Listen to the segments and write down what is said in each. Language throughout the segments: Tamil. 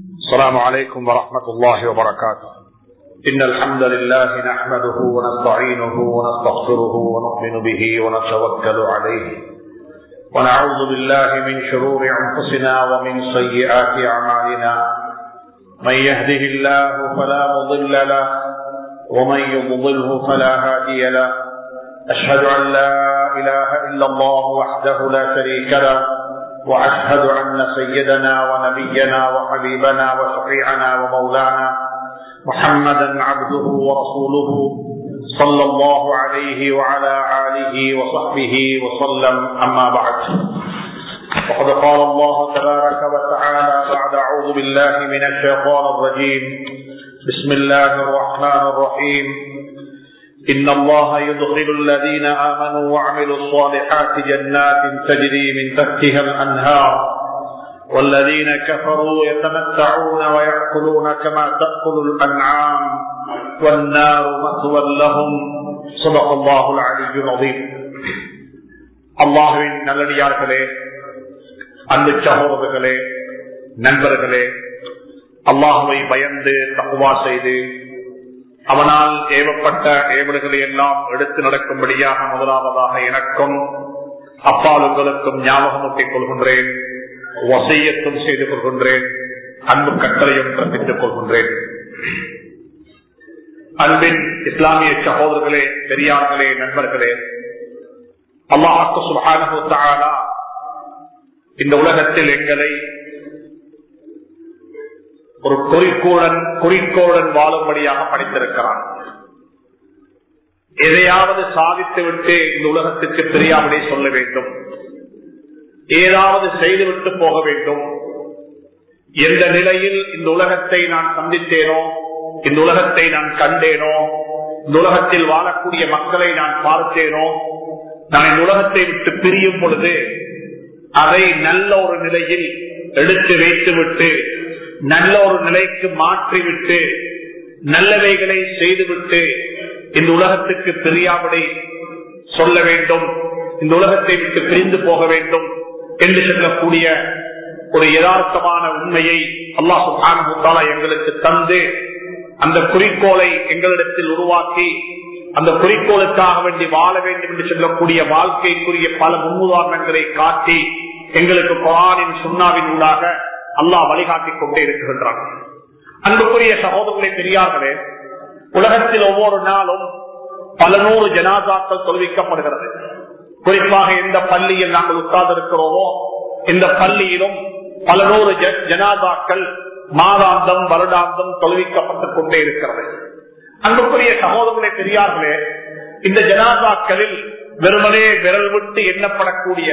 السلام عليكم ورحمة الله وبركاته إن الحمد لله نحمده ونستعينه ونستغفره ونؤمن به ونتوكل عليه ونعوذ بالله من شرور أنفسنا ومن سيئات أعمالنا من يهده الله فلا مضل له ومن يضلله فلا هادي له أشهد أن لا إله إلا الله وحده لا شريك له وأشهد أن سيدنا ونبينا وحبيبنا وشفيعنا ومولانا محمدا عبده ورسوله صلى الله عليه وعلى آله وصحبه وسلم أما بعد وقد قال الله تبارك وتعالى بعد أعوذ بالله من الشيطان الرجيم بسم الله الرحمن الرحيم إن الله يدخل الذين آمنوا وعملوا الصالحات جنات تجري من تحتها الأنهار والذين كفروا يتمتعون ويأكلون كما تأكل الأنعام والنار مثوى لهم صدق الله العلي العظيم அல்லாஹுவின் நல்லடியார்களே அன்பு சகோதரர்களே நண்பர்களே அல்லாஹுவை பயந்து தகுவா செய்து அவனால் ஏவப்பட்ட ஏவல்களை எல்லாம் எடுத்து நடக்கும்படியாக முதலாவதாக எனக்கும் அப்பால் உங்களுக்கும் ஞாபகமூட்டிக் கொள்கின்றேன் வசையத்தும் செய்து கொள்கின்றேன் அன்பு கட்டளையும் கற்பித்துக் கொள்கின்றேன் அன்பின் இஸ்லாமிய சகோதரர்களே பெரியார்களே நண்பர்களே அல்லாஹு சுபானா இந்த உலகத்தில் எங்களை ஒரு குறிக்கோளன் குறிக்கோளன் வாழும்படியாக படித்திருக்கிறான் எதையாவது சாதித்து விட்டு இந்த உலகத்துக்கு தெரியாமலே சொல்ல வேண்டும் ஏதாவது செய்துவிட்டு போக வேண்டும் எந்த நிலையில் இந்த உலகத்தை நான் சந்தித்தேனோ இந்த உலகத்தை நான் கண்டேனோ இந்த உலகத்தில் வாழக்கூடிய மக்களை நான் பார்த்தேனோ நான் இந்த உலகத்தை விட்டு பிரியும் பொழுது அதை நல்ல ஒரு நிலையில் எடுத்து வைத்துவிட்டு நல்ல ஒரு நிலைக்கு மாற்றிவிட்டு நல்லவைகளை செய்துவிட்டு இந்த உலகத்துக்கு தெரியாமலே சொல்ல வேண்டும் இந்த உலகத்தை விட்டு பிரிந்து போக வேண்டும் என்று சொல்லக்கூடிய ஒரு யதார்த்தமான உண்மையை அல்லாஹு எங்களுக்கு தந்து அந்த குறிக்கோளை எங்களிடத்தில் உருவாக்கி அந்த குறிக்கோளுக்காக வேண்டி வாழ வேண்டும் என்று சொல்லக்கூடிய வாழ்க்கைக்குரிய பல முன்னுதாரணங்களை காட்டி எங்களுக்கு குரானின் சுண்ணாவின் ஊடாக அல்லாஹ் வழிகாட்டிக் கொண்டே இருக்கின்றான் அன்புக்குரிய சகோதரர்களை பெரியார்களே உலகத்தில் ஒவ்வொரு நாளும் பல நூறு ஜனாதாக்கள் தொழுவிக்கப்படுகிறது குறிப்பாக எந்த பள்ளியில் நாங்கள் உட்கார்ந்து இருக்கிறோமோ இந்த பள்ளியிலும் பல நூறு ஜனாதாக்கள் மாதாந்தம் வருடாந்தம் தொழுவிக்கப்பட்டுக் கொண்டே இருக்கிறது அன்புக்குரிய சகோதரர்களை பெரியார்களே இந்த ஜனாதாக்களில் வெறுமனே விரல் விட்டு எண்ணப்படக்கூடிய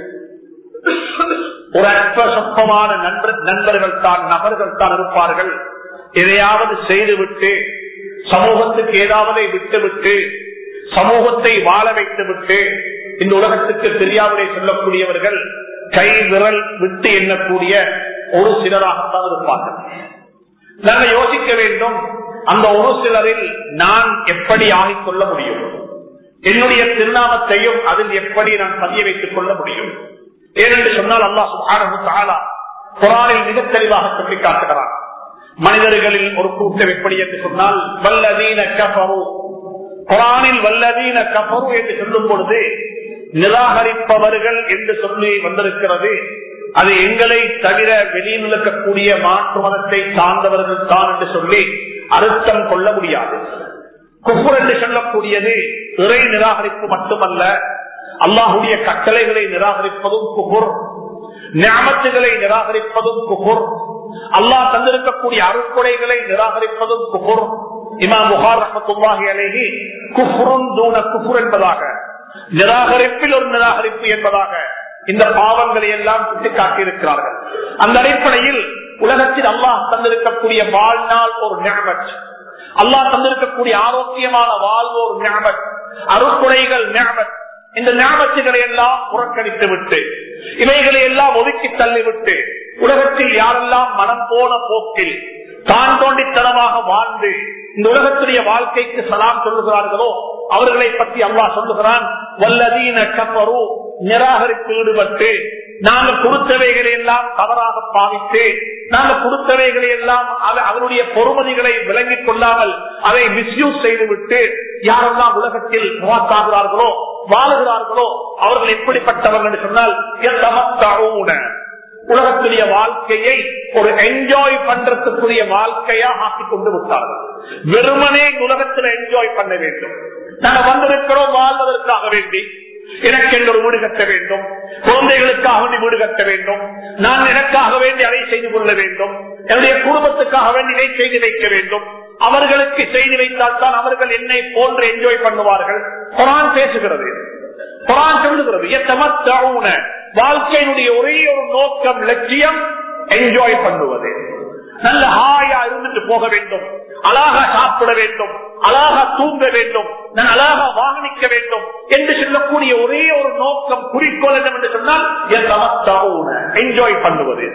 ஒரு அற்ப சொற்பமான நண்பர்கள் தான் நபர்கள் தான் இருப்பார்கள் எதையாவது செய்துவிட்டு சமூகத்துக்கு ஏதாவது விட்டுவிட்டு சமூகத்தை வாழ வைத்து விட்டு இந்த உலகத்துக்கு தெரியாமலே சொல்லக்கூடியவர்கள் கை விரல் விட்டு எண்ணக்கூடிய ஒரு சிலராகத்தான் இருப்பார்கள் நாங்கள் யோசிக்க வேண்டும் அந்த ஒரு சிலரில் நான் எப்படி ஆகிக் கொள்ள முடியும் என்னுடைய திருநாமத்தையும் அதில் எப்படி நான் பதிய வைத்துக் கொள்ள முடியும் ஏனென்று சொன்னால் அல்லா சுகாரா குரானில் மிக தெளிவாக சொல்லி காட்டுகிறான் மனிதர்களில் ஒரு கூட்டம் எப்படி என்று சொன்னால் வல்லதீன கபரு குரானில் வல்லதீன கபரு என்று சொல்லும் பொழுது நிராகரிப்பவர்கள் என்று சொல்லி வந்திருக்கிறது அது எங்களை தவிர வெளியில் இருக்கக்கூடிய மாற்று மதத்தை சார்ந்தவர்கள் தான் என்று சொல்லி அர்த்தம் கொள்ள முடியாது குஃபுர் என்று சொல்லக்கூடியது இறை நிராகரிப்பு மட்டுமல்ல அல்லாஹுடைய கட்டளைகளை நிராகரிப்பதும் குகுர் ஞாபகத்துகளை நிராகரிப்பதும் குகுர் அல்லாஹ் தந்திருக்கக்கூடிய அருக்குறைகளை நிராகரிப்பதும் குகுர் இமாம் புகார் ரஹத்துல்லாஹி அலேஹி குஃபுருன் தூண குஃபுர் என்பதாக நிராகரிப்பில் ஒரு நிராகரிப்பு என்பதாக இந்த பாவங்களை எல்லாம் சுட்டிக்காட்டியிருக்கிறார்கள் அந்த அடிப்படையில் உலகத்தில் அல்லாஹ் தந்திருக்கக்கூடிய வாழ்நாள் ஒரு ஞாபகம் அல்லாஹ் தந்திருக்கக்கூடிய ஆரோக்கியமான வாழ்வு ஒரு ஞாபகம் அருக்குறைகள் ஞாபகம் இந்த ஞாபகத்துகளை எல்லாம் புறக்கணித்து விட்டு இவைகளை எல்லாம் ஒதுக்கி தள்ளிவிட்டு உலகத்தில் யாரெல்லாம் மனம் போன போக்கில் தான் தோண்டித்தனமாக வாழ்ந்து இந்த உலகத்துடைய வாழ்க்கைக்கு சலாம் சொல்லுகிறார்களோ அவர்களை பற்றி அல்லாஹ் சொல்லுகிறான் வல்லதீன கப்பரு நிராகரித்து ஈடுபட்டு நாங்கள் கொடுத்தவைகளை எல்லாம் தவறாக பாவித்து நாங்கள் கொடுத்தவைகளை எல்லாம் அவருடைய பொறுமதிகளை விளங்கிக் கொள்ளாமல் அதை மிஸ்யூஸ் செய்துவிட்டு யாரெல்லாம் உலகத்தில் முகத்தாகிறார்களோ வாழுகிறார்களோ அவர்கள் எப்படிப்பட்டவர்கள் என்று சொன்னால் உலகத்துடைய வாழ்க்கையை ஒரு என்ஜாய் பண்றதுக்குரிய வாழ்க்கையா ஆக்கி கொண்டு விட்டார்கள் வெறுமனே உலகத்தில் என்ஜாய் பண்ண வேண்டும் நாங்கள் வந்திருக்கிறோம் வாழ்வதற்காக வேண்டி எனக்கு ஒரு வீடு கட்ட வேண்டும் குழந்தைகளுக்காக வேண்டி வீடு கட்ட வேண்டும் நான் எனக்காக வேண்டி அதை செய்து கொள்ள வேண்டும் என்னுடைய குடும்பத்துக்காக வேண்டி இதை செய்து வைக்க வேண்டும் அவர்களுக்கு செய்து வைத்தால் தான் அவர்கள் என்னை போன்று என்ஜாய் பண்ணுவார்கள் குரான் பேசுகிறது குரான் சொல்லுகிறது வாழ்க்கையினுடைய ஒரே ஒரு நோக்கம் லட்சியம் என்ஜாய் பண்ணுவது நல்ல ஹாயா இருந்துட்டு போக வேண்டும் அழகா சாப்பிட வேண்டும் அழகா தூங்க வேண்டும் நான் அழகா வாகனிக்க வேண்டும் என்று சொல்லக்கூடிய ஒரே ஒரு நோக்கம் குறிக்கோள் என்ன என்று சொன்னால் என்ஜாய் பண்ணுவது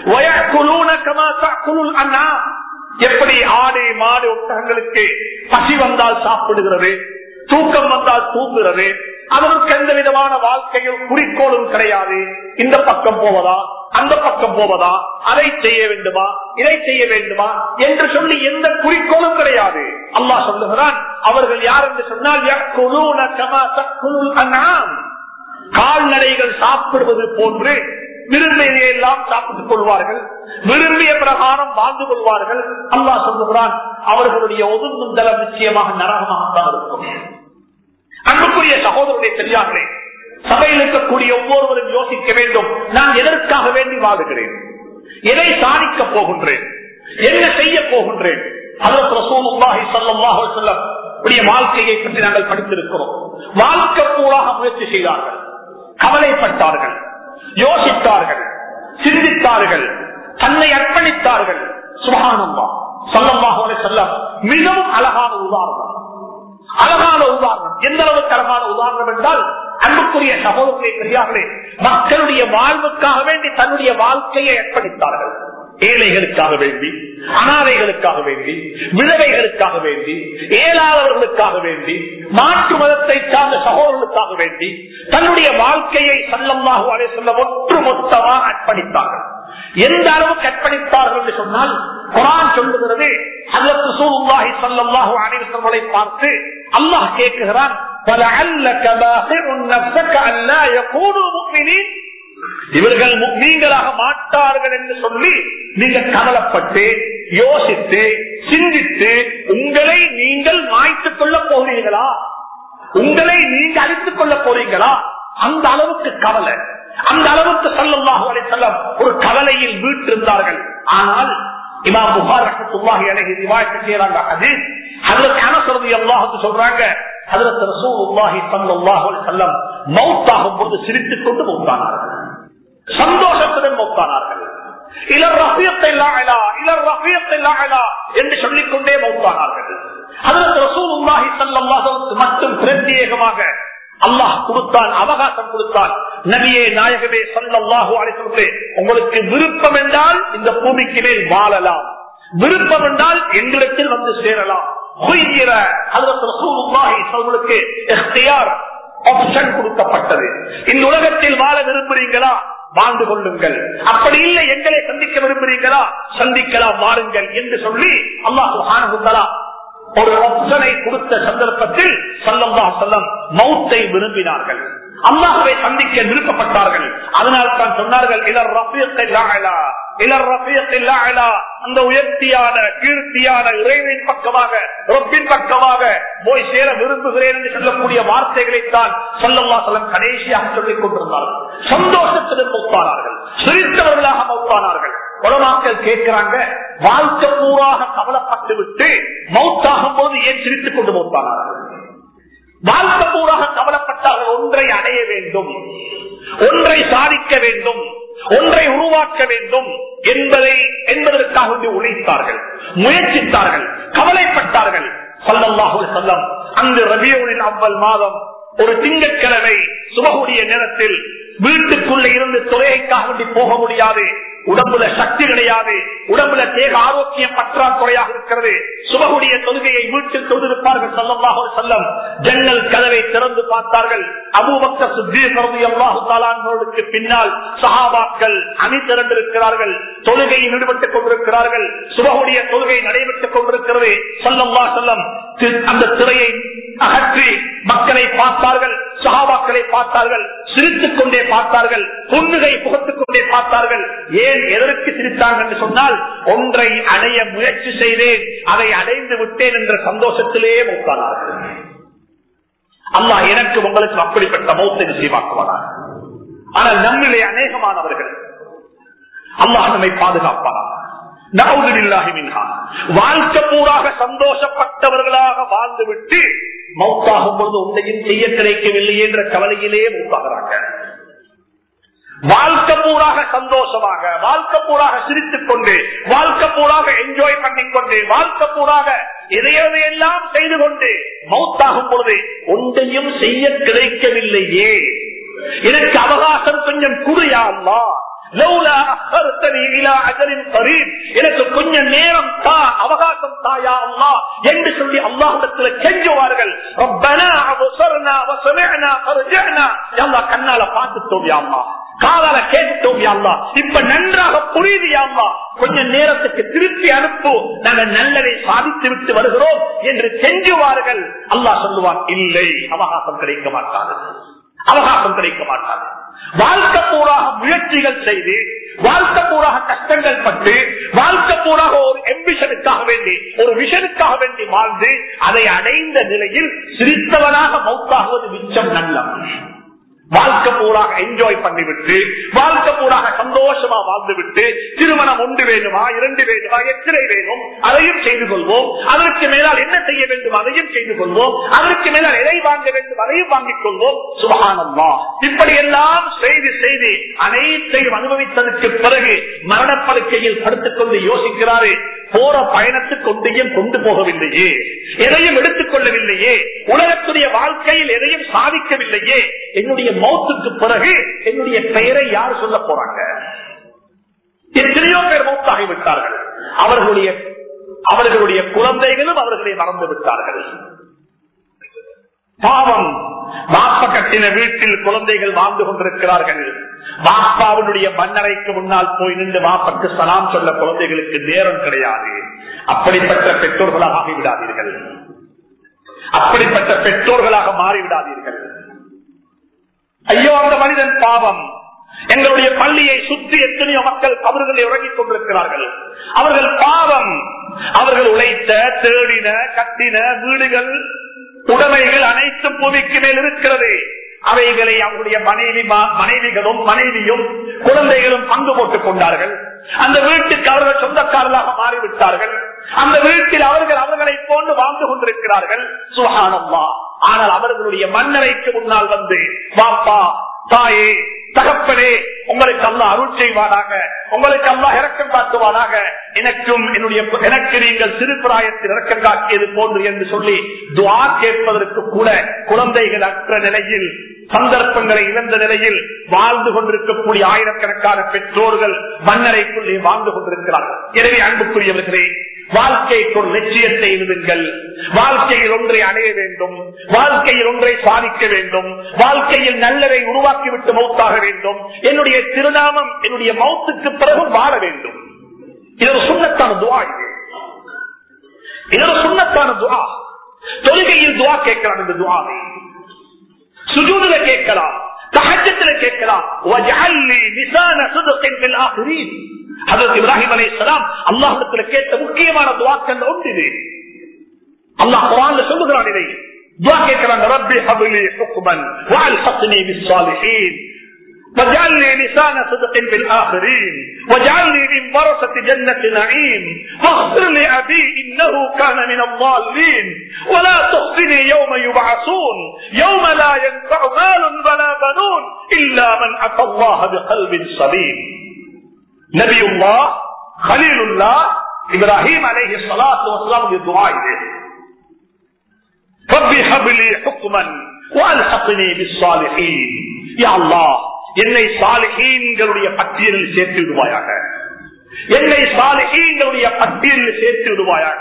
எப்படி ஆடு மாடு ஒட்டகங்களுக்கு பசி வந்தால் சாப்பிடுகிறது தூக்கம் வந்தால் தூங்குகிறது அவருக்கு எந்த விதமான வாழ்க்கையில் குறிக்கோளும் கிடையாது இந்த பக்கம் போவதா அந்த பக்கம் போவதா அதை செய்ய வேண்டுமா இதை செய்ய வேண்டுமா என்று சொல்லி எந்த குறிக்கோளும் கிடையாது அல்லாஹ் சொல்லுகிறான் அவர்கள் யார் என்று சொன்னால் கால்நடைகள் சாப்பிடுவது போன்று விரும்பியதை எல்லாம் சாப்பிட்டுக் கொள்வார்கள் விரும்பிய பிரகாரம் வாழ்ந்து கொள்வார்கள் அல்லாஹ் சொல்லுகிறான் அவர்களுடைய ஒதுங்கும் தளம் நிச்சயமாக நரகமாகத்தான் இருக்கும் அன்புக்குரிய சகோதரருடைய பெரியார்களே சபையில் இருக்கக்கூடிய ஒவ்வொருவரும் யோசிக்க வேண்டும் நான் எதற்காக வேண்டி வாழுகிறேன் எதை சாதிக்க போகின்றேன் என்ன செய்ய போகின்றேன் அதற்கு ரசூலுல்லாஹி ஸல்லல்லாஹு அலைஹி வஸல்லம் உடைய வாழ்க்கையை பற்றி நாங்கள் படித்திருக்கிறோம் வாழ்க்கை பூராக முயற்சி செய்தார்கள் கவலைப்பட்டார்கள் யோசித்தார்கள் சிந்தித்தார்கள் தன்னை அர்ப்பணித்தார்கள் சுகானம்பா சொல்லமாக செல்லம் மிகவும் அழகான உதாரணம் அழகான உதாரணம் எந்த அளவுக்கு அழகான உதாரணம் என்றால் அன்புக்குரிய சகோதரத்தை பெரியார்களே மக்களுடைய வாழ்வுக்காக வேண்டி தன்னுடைய வாழ்க்கையை அர்ப்பணித்தார்கள் ஏழைகளுக்காக வேண்டி அனாதைகளுக்காக வேண்டி விதவைகளுக்காக வேண்டி ஏழாதவர்களுக்காக வேண்டி மாற்று மதத்தை சார்ந்த சகோதரர்களுக்காக வேண்டி தன்னுடைய வாழ்க்கையை சல்லமாக அலை சொல்ல ஒட்டுமொத்தமாக அர்ப்பணித்தார்கள் எந்த அளவுக்கு அர்ப்பணித்தார்கள் என்று சொன்னால் குரான் சொல்லுகிறது அதற்கு சூழ்நிலை சல்லாஹு அனைவர்களை பார்த்து அல்லாஹ் கேட்குகிறான் இவர்கள் நீங்களாக மாட்டார்கள் என்று சொல்லி நீங்க கவலைப்பட்டு யோசித்து சிந்தித்து உங்களை நீங்கள் மாய்த்துக் கொள்ள போகிறீர்களா உங்களை நீங்க அழித்துக் கொள்ள போறீங்களா அந்த அளவுக்கு கவலை அந்த அளவுக்கு செல்லமாக செல்லம் ஒரு கவலையில் வீட்டிருந்தார்கள் ஆனால் இமாம் புகார் ரஹத்துல்லாஹி அலைஹி ரிவாயத் செய்யறாங்க அது ஹஜ்ரத் அனஸ் ரலியல்லாஹு அன்ஹு சொல்றாங்க ஹஜ்ரத் ரசூலுல்லாஹி ஸல்லல்லாஹு அலைஹி வஸல்லம் மௌத்தாகும் போது சிரித்துக் கொண்டு மௌத்தானார்கள் சந்தோஷத்துடன் மௌத்தானார்கள் இலர் ரஃபீக்கை லாஅலா இலர் ரஃபீக்கை லாஅலா என்று சொல்லிக் கொண்டே மௌத்தானார்கள் ஹஜ்ரத் ரசூலுல்லாஹி ஸல்லல்லாஹு அலைஹி வஸல்லம் மட்டும் பிரத்யேகமாக அல்லாஹ் கொடுத்தான் அவகாசம் கொடுத்தான் நபியே நாயகமே சல்லாஹூ அழைத்து உங்களுக்கு விருப்பம் என்றால் இந்த பூமிக்கு மேல் வாழலாம் விருப்பம் என்றால் எங்களிடத்தில் வந்து சேரலாம் ஆப்ஷன் கொடுக்கப்பட்டது இந்த உலகத்தில் வாழ விரும்புறீங்களா வாழ்ந்து கொள்ளுங்கள் அப்படி இல்லை எங்களை சந்திக்க விரும்புறீங்களா சந்திக்கலாம் வாருங்கள் என்று சொல்லி அல்லாஹு ஆனகுந்தலா ஒரு ஆப்ஷனை கொடுத்த சந்தர்ப்பத்தில் சல்லம்மா செல்லம் மௌத்தை விரும்பினார்கள் அல்லாஹுவை சந்திக்க விருப்பப்பட்டார்கள் அதனால் தான் சொன்னார்கள் இளர் ரஃபியத்தை இளர் ரஃபியத்தை அந்த உயர்த்தியான கீர்த்தியான இறைவனின் பக்கமாக ரொப்பின் பக்கமாக போய் சேர விரும்புகிறேன் என்று சொல்லக்கூடிய வார்த்தைகளை தான் சொல்லல்லா சொல்லம் கடைசியாக சொல்லிக் கொண்டிருந்தார்கள் சந்தோஷத்துடன் மௌத்தானார்கள் சிரித்தவர்களாக மௌத்தானார்கள் உலமாக்கள் கேட்கிறாங்க வாழ்க்கை பூராக கவலைப்பட்டு விட்டு மௌத்தாகும் போது ஏன் சிரித்துக் கொண்டு மௌத்தானார்கள் வாழ்க்கை பூராக கவலைப்பட்டார்கள் ஒன்றை அடைய வேண்டும் ஒன்றை சாதிக்க வேண்டும் ஒன்றை உருவாக்க வேண்டும் என்பதை என்பதற்காக வேண்டி உழைத்தார்கள் முயற்சித்தார்கள் கவலைப்பட்டார்கள் சொல்லல்லாஹு சொல்லம் அந்த ரபியோனின் அவ்வல் மாதம் ஒரு திங்கட்கிழமை சுபகுடைய நேரத்தில் வீட்டுக்குள்ள இருந்து தொகைக்காக வேண்டி போக முடியாது உடம்புல சக்தி கிடையாது உடம்புல தேக ஆரோக்கியம் பற்றாக்குறையாக இருக்கிறது சுபகுடைய தொழுகையை வீட்டில் தொழுதிருப்பார்கள் சொல்லமாக செல்லம் ஜன்னல் கதவை திறந்து பார்த்தார்கள் அபூபக்க சுத்தி கருதி அல்லாஹு தாலானோருக்கு பின்னால் சஹாபாக்கள் அணி திரண்டிருக்கிறார்கள் தொழுகையில் ஈடுபட்டுக் கொண்டிருக்கிறார்கள் சுபகுடைய தொழுகை நடைபெற்றுக் கொண்டிருக்கிறது சொல்லல்லா செல்லம் அந்த திரையை அகற்றி மக்களை பார்த்தார்கள் சகாபாக்களை பார்த்தார்கள் சிரித்துக் கொண்டே பார்த்தார்கள் புன்னுகை புகத்துக் கொண்டே பார்த்தார்கள் ஏன் எதற்கு சிரித்தாங்க என்று சொன்னால் ஒன்றை அடைய முயற்சி செய்தேன் அதை அடைந்து விட்டேன் என்ற சந்தோஷத்திலேயே மூத்தானார்கள் அல்லாஹ் எனக்கு உங்களுக்கு அப்படிப்பட்ட மௌத்தை நிச்சயமாக்குவானார் ஆனால் நம்மிலே அநேகமானவர்கள் அல்லாஹ் நம்மை பாதுகாப்பானார் வாழ்க்கை பூராக சந்தோஷப்பட்டவர்களாக வாழ்ந்துவிட்டு மௌத்தாகும் பொழுது ஒன்றையும் செய்ய கிடைக்கவில்லை என்ற கவலையிலே மூத்தாகிறாங்க வாழ்க்கை பூராக சந்தோஷமாக வாழ்க்கை பூராக சிரித்துக் கொண்டு வாழ்க்கை பூராக என்ஜாய் பண்ணிக்கொண்டு வாழ்க்கை பூராக எதையெல்லாம் செய்து கொண்டு மௌத்தாகும் பொழுது ஒன்றையும் செய்ய கிடைக்கவில்லையே எனக்கு அவகாசம் கொஞ்சம் குறையா அல்லா எனக்கு கொஞ்சம் நேரம் தா அவகாசம் தாயா அல்லா என்று சொல்லி அல்லாஹிடத்தில் கெஞ்சுவார்கள் கண்ணால பார்த்துட்டோம் யாம்மா காதால கேட்டோம் யாம்மா இப்ப நன்றாக புரியுது யாம்மா கொஞ்ச நேரத்துக்கு திருப்பி அனுப்பு நாங்கள் நல்லதை சாதித்து விட்டு வருகிறோம் என்று கெஞ்சுவார்கள் அல்லாஹ் சொல்லுவான் இல்லை அவகாசம் கிடைக்க மாட்டாது அவகாசம் கிடைக்க மாட்டாது வாழ்க்கை பூராக முயற்சிகள் செய்து வாழ்க்கை பூராக கஷ்டங்கள் பட்டு வாழ்க்கை பூராக ஒரு எம்பிஷனுக்காக வேண்டி ஒரு விஷனுக்காக வேண்டி வாழ்ந்து அதை அடைந்த நிலையில் சிரித்தவனாக மௌத்தாகுவது மிச்சம் நல்லம் வாழ்க்கை பூராக என்ஜாய் பண்ணிவிட்டு வாழ்க்கை பூராக சந்தோஷமா வாழ்ந்துவிட்டு திருமணம் ஒன்று வேண்டுமா இரண்டு வேண்டுமா எத்தனை வேணும் அதையும் செய்து கொள்வோம் அதற்கு மேலால் என்ன செய்ய வேண்டும் அதையும் செய்து கொள்வோம் அதற்கு மேலால் எதை வாங்க வேண்டும் அதையும் வாங்கிக் கொள்வோம் சுபகானம்மா இப்படி எல்லாம் செய்து செய்து அனைத்தையும் அனுபவித்ததற்கு பிறகு மரணப்படுக்கையில் படுத்துக் கொண்டு யோசிக்கிறாரு போற பயணத்துக்கு ஒன்றையும் கொண்டு போகவில்லையே எதையும் எடுத்துக் கொள்ளவில்லையே உலகத்துடைய வாழ்க்கையில் எதையும் சாதிக்கவில்லையே என்னுடைய மௌத்துக்கு பிறகு என்னுடைய பெயரை யார் சொல்ல போறாங்க எத்தனையோ பேர் மௌத்தாகி விட்டார்கள் அவர்களுடைய அவர்களுடைய குழந்தைகளும் அவர்களை மறந்து விட்டார்கள் பாவம் வாப்ப கட்டின வீட்டில் குழந்தைகள் வாழ்ந்து கொண்டிருக்கிறார்கள் வாப்பாவுடைய மன்னரைக்கு முன்னால் போய் நின்று வாப்பக்கு சலாம் சொல்ல குழந்தைகளுக்கு நேரம் கிடையாது அப்படிப்பட்ட பெற்றோர்களாக ஆகிவிடாதீர்கள் அப்படிப்பட்ட பெற்றோர்களாக மாறிவிடாதீர்கள் ஐயோ அந்த மனிதன் பாவம் எங்களுடைய பள்ளியை சுற்றி எத்தனையோ மக்கள் கபர்களை உறங்கிக் கொண்டிருக்கிறார்கள் அவர்கள் பாவம் அவர்கள் உழைத்த தேடின கட்டின வீடுகள் உடைமைகள் அனைத்தும் பூமிக்கு மேல் இருக்கிறது அவைகளை அவருடைய மனைவி மனைவிகளும் மனைவியும் குழந்தைகளும் பங்கு போட்டுக் கொண்டார்கள் அந்த வீட்டுக்கு அவர்கள் சொந்தக்காரர்களாக மாறிவிட்டார்கள் அந்த வீட்டில் அவர்கள் அவர்களை போன்று வாழ்ந்து கொண்டிருக்கிறார்கள் சுகானம்மா ஆனால் அவர்களுடைய மன்னரைக்கு முன்னால் வந்து பாப்பா தாயே தகப்பனே உங்களுக்கு அல்லா அருள் செய்வானாக உங்களுக்கு அல்லா இறக்கம் காட்டுவானாக எனக்கும் என்னுடைய எனக்கு நீங்கள் சிறு பிராயத்தில் இறக்கம் காட்டியது போன்று என்று சொல்லி துவா கேட்பதற்கு கூட குழந்தைகள் அற்ற நிலையில் சந்தர்ப்பங்களை இழந்த நிலையில் வாழ்ந்து கொண்டிருக்கக்கூடிய ஆயிரக்கணக்கான பெற்றோர்கள் மன்னரைக்குள்ளே வாழ்ந்து கொண்டிருக்கிறார்கள் எனவே அன்புக்குரியவர்களே வாழ்க்கைக்கு ஒரு லட்சியத்தை எழுதுங்கள் வாழ்க்கையில் ஒன்றை அடைய வேண்டும் வாழ்க்கையில் ஒன்றை சாதிக்க வேண்டும் வாழ்க்கையில் நல்லதை உருவாக்கிவிட்டு மௌத்தாக வேண்டும் என்னுடைய திருநாமம் என்னுடைய மௌத்துக்கு பிறகு வாழ வேண்டும் இது ஒரு சுண்ணத்தான துவா இது இது ஒரு சுண்ணத்தான துவா தொழுகையில் துவா கேட்கலாம் இந்த துவாவை சுஜூதுல கேட்கலாம் தகஜத்துல கேட்கலாம் இப்ராஹிம் அலை சலாம் அல்லாஹிடத்துல கேட்ட முக்கியமான துவாக்கள் ஒன்று இது அல்லாஹ் குரான்ல சொல்லுகிறான் இதை துவா கேட்கிறாங்க ரப்பி ஹபிலி ஹுக்மன் வஅல்ஹக்னி பிஸ்ஸாலிஹீன் واجعلني لسان صدق في الآخرين واجعلني من ورثة جنة نعيم واغفر لأبي إنه كان من الضالين ولا تخزني يوم يبعثون يوم لا ينفع مال ولا بنون إلا من أتى الله بقلب سليم نبي الله خليل الله إبراهيم عليه الصلاة والسلام للدعاء ربي هب لي حكما والحقني بالصالحين يا الله என்னை சாலிஹீன்களுடைய பட்டியலில் சேர்த்து விடுவாயாக என்னை சாலிகளுடைய பட்டியலில் சேர்த்து விடுவாயாக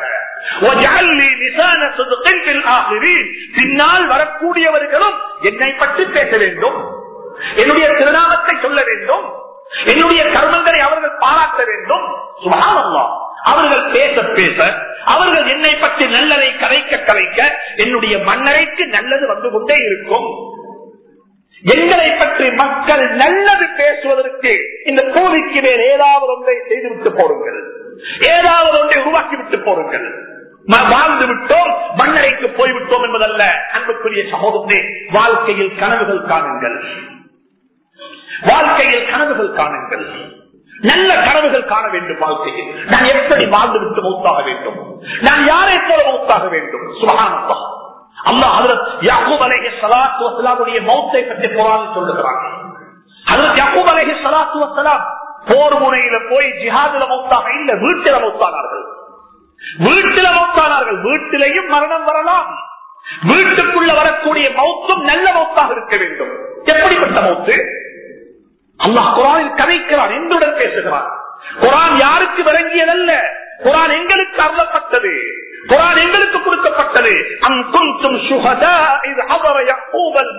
பின்னால் வரக்கூடியவர்களும் என்னை பற்றி பேச வேண்டும் என்னுடைய திருநாமத்தை சொல்ல வேண்டும் என்னுடைய கர்மங்களை அவர்கள் பாராட்ட வேண்டும் சுபாவல்லா அவர்கள் பேச பேச அவர்கள் என்னை பற்றி நல்லதை கலைக்க கலைக்க என்னுடைய மன்னரைக்கு நல்லது வந்து கொண்டே இருக்கும் எங்களை பற்றி மக்கள் நல்லது பேசுவதற்கு இந்த கூலிக்கு மேல் ஏதாவது ஒன்றை செய்துவிட்டு போடுங்கள் ஏதாவது ஒன்றை உருவாக்கிவிட்டு போடுங்கள் வாழ்ந்து விட்டோம் மண்ணறைக்கு போய்விட்டோம் என்பதல்ல அன்புக்குரிய சகோதரே வாழ்க்கையில் கனவுகள் காணுங்கள் வாழ்க்கையில் கனவுகள் காணுங்கள் நல்ல கனவுகள் காண வேண்டும் வாழ்க்கையில் நான் எப்படி வாழ்ந்து விட்டு மௌத்தாக வேண்டும் நான் யாரை போல மௌத்தாக வேண்டும் சுகானந்தா அல்லா அதற்கு யாக்கூப் அலேஹி சலாத்து வசலாமுடைய மௌத்தை பற்றி போராடி சொல்லுகிறாங்க அதற்கு யாக்கூப் அலேஹி சலாத்து வசலாம் போர் முனையில போய் ஜிஹாதுல மௌத்தாக இல்ல வீட்டில மௌத்தானார்கள் வீட்டில மௌத்தானார்கள் வீட்டிலையும் மரணம் வரலாம் வீட்டுக்குள்ள வரக்கூடிய மௌத்தும் நல்ல மௌத்தாக இருக்க வேண்டும் எப்படிப்பட்ட மௌத்து அல்லாஹ் குரானில் கதைக்கிறான் என்றுடன் பேசுகிறான் குரான் யாருக்கு விளங்கியதல்ல குரான் எங்களுக்கு அருளப்பட்டது குரான் எங்களுக்கு கொடுக்கப்பட்டது அம் குந்தும் சுகதா இது அவர யக்கூபல்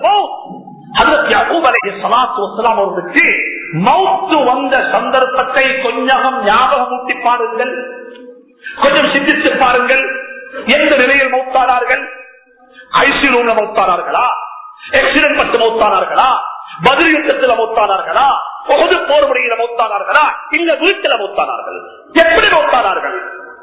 அவர்களுக்கு மௌத்து வந்த சந்தர்ப்பத்தை கொஞ்சம் ஞாபகம் ஊட்டி பாருங்கள் கொஞ்சம் சிந்தித்து பாருங்கள் எந்த நிலையில் மௌத்தானார்கள் ஐசிலூன மௌத்தானார்களா எக்ஸிடென்ட் பட்டு மௌத்தானார்களா பதில் யுத்தத்தில் மௌத்தானார்களா பொது போர் முறையில மௌத்தானார்களா இல்ல வீட்டில மௌத்தானார்கள் எப்படி மௌத்தானார்கள்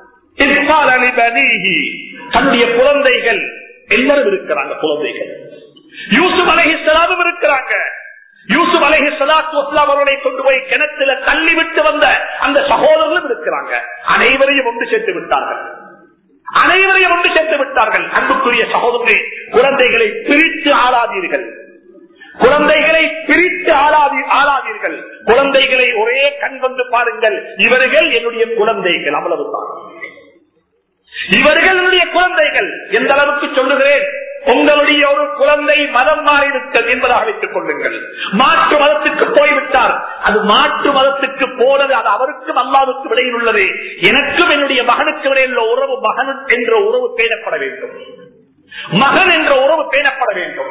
தன்னுடைய குழந்தைகள் எல்லாரும் இருக்கிறாங்க குழந்தைகள் யூசுப் அலஹிஸ்லாமும் இருக்கிறாங்க யூசுப் அலஹி சலாத்து வஸ்லாம் அவர்களை கொண்டு போய் கிணத்துல தள்ளி விட்டு வந்த அந்த சகோதரர்களும் இருக்கிறாங்க அனைவரையும் ஒன்று சேர்த்து விட்டார்கள் அனைவரையும் ஒன்று சேர்த்து விட்டார்கள் அன்புக்குரிய சகோதரர்களே குழந்தைகளை பிரித்து ஆளாதீர்கள் குழந்தைகளை பிரித்து ஆளாதி ஆளாதீர்கள் குழந்தைகளை ஒரே கண் வந்து பாருங்கள் இவர்கள் என்னுடைய குழந்தைகள் அவ்வளவுதான் இவர்கள் என்னுடைய குழந்தைகள் எந்த அளவுக்கு சொல்லுகிறேன் உங்களுடைய ஒரு குழந்தை மதம் மாறிவிட்டது என்பதாக வைத்துக் கொள்ளுங்கள் மாற்று மதத்துக்கு போய்விட்டார் அது மாற்று மதத்துக்கு போனது அது அவருக்கும் அல்லாவுக்கும் இடையில் உள்ளது எனக்கும் என்னுடைய மகனுக்கு இடையில் உள்ள உறவு மகன் என்ற உறவு பேணப்பட வேண்டும் மகன் என்ற உறவு பேணப்பட வேண்டும்